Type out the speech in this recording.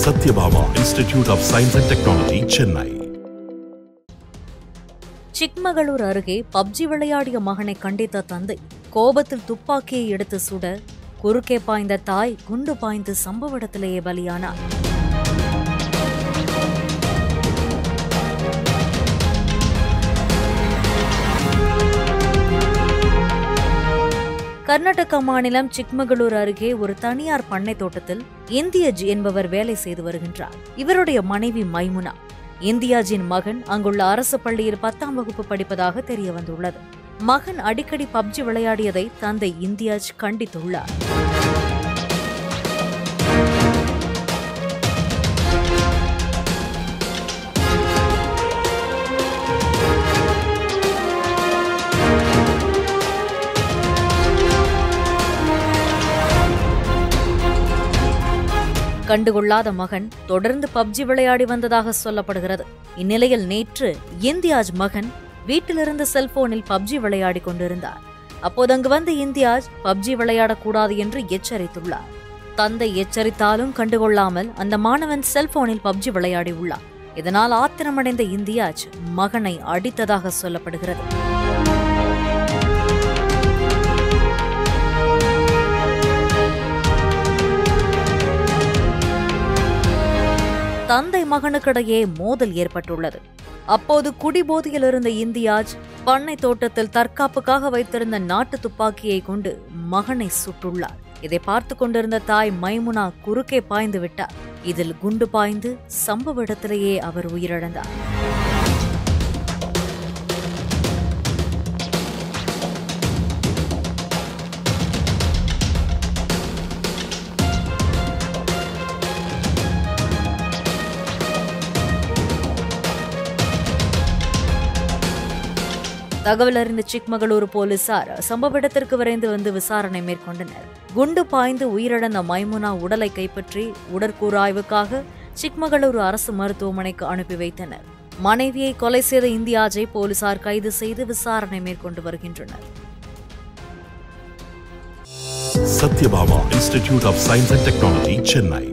Satyabama Institute of Science and Technology, Chennai. Chikmagalur அருகே PUBG விளையாடிய மகனை கண்டித்த தந்தை கோபத்தில் துப்பாக்கியை எடுத்து சுட குறுக்கே பாய்ந்த தாய் குண்டு பாய்ந்து சம்பவ இடத்திலேயே பலியானார் கர்நாடக மாநிலம் சிக்மகளூர் அருகே ஒரு தனியார் பண்ணை தோட்டத்தில் இந்தியஜ் என்பவர் வேலை செய்து வருகின்றார் இவருடைய மனைவி மைமுனா இந்தியாஜின் மகன் அங்குள்ள அரசு பள்ளியில் பத்தாம் வகுப்பு படிப்பதாக தெரிய வந்துள்ளது மகன் அடிக்கடி பப்ஜி விளையாடியதை தந்தை இந்தியாஜ் கண்டித்துள்ளார் கண்டுகொள்ளாத மகன் தொடர்ந்து பப்ஜி விளையாடி வந்ததாக சொல்லப்படுகிறது இந்நிலையில் நேற்று இந்தியாஜ் மகன் வீட்டிலிருந்து செல்போனில் பப்ஜி விளையாடி கொண்டிருந்தார் அப்போது அங்கு வந்த இந்தியாஜ் பப்ஜி விளையாடக்கூடாது என்று எச்சரித்துள்ளார் தந்தை எச்சரித்தாலும் கண்டுகொள்ளாமல் அந்த மாணவன் செல்போனில் பப்ஜி விளையாடி உள்ளார் இதனால் ஆத்திரமடைந்த இந்தியாஜ் மகனை அடித்ததாக சொல்லப்படுகிறது தந்தை மகனுக்கிடையே மோதல் ஏற்பட்டுள்ளது அப்போது குடிபோதையில் இருந்த இந்தியாஜ் பண்ணை தோட்டத்தில் தற்காப்புக்காக வைத்திருந்த நாட்டு துப்பாக்கியை கொண்டு மகனை சுட்டுள்ளார் இதை பார்த்து கொண்டிருந்த தாய் மைமுனா குறுக்கே பாய்ந்து விட்டார் இதில் குண்டு பாய்ந்து சம்பவ இடத்திலேயே அவர் உயிரிழந்தார் தகவல் அறிந்த சிக்மகளூர் போலீசார் சம்பவ இடத்திற்கு விரைந்து வந்து விசாரணை மேற்கொண்டனர் குண்டு பாய்ந்து உயிரிழந்த மைமுனா உடலை கைப்பற்றி உடற்கூறாய்வுக்காக சிக்மகளூர் அரசு மருத்துவமனைக்கு அனுப்பி வைத்தனர் மனைவியை கொலை செய்த இந்தியாஜை போலீசார் கைது செய்து விசாரணை மேற்கொண்டு வருகின்றனர் Satyabama Institute of Science and Technology, Chennai.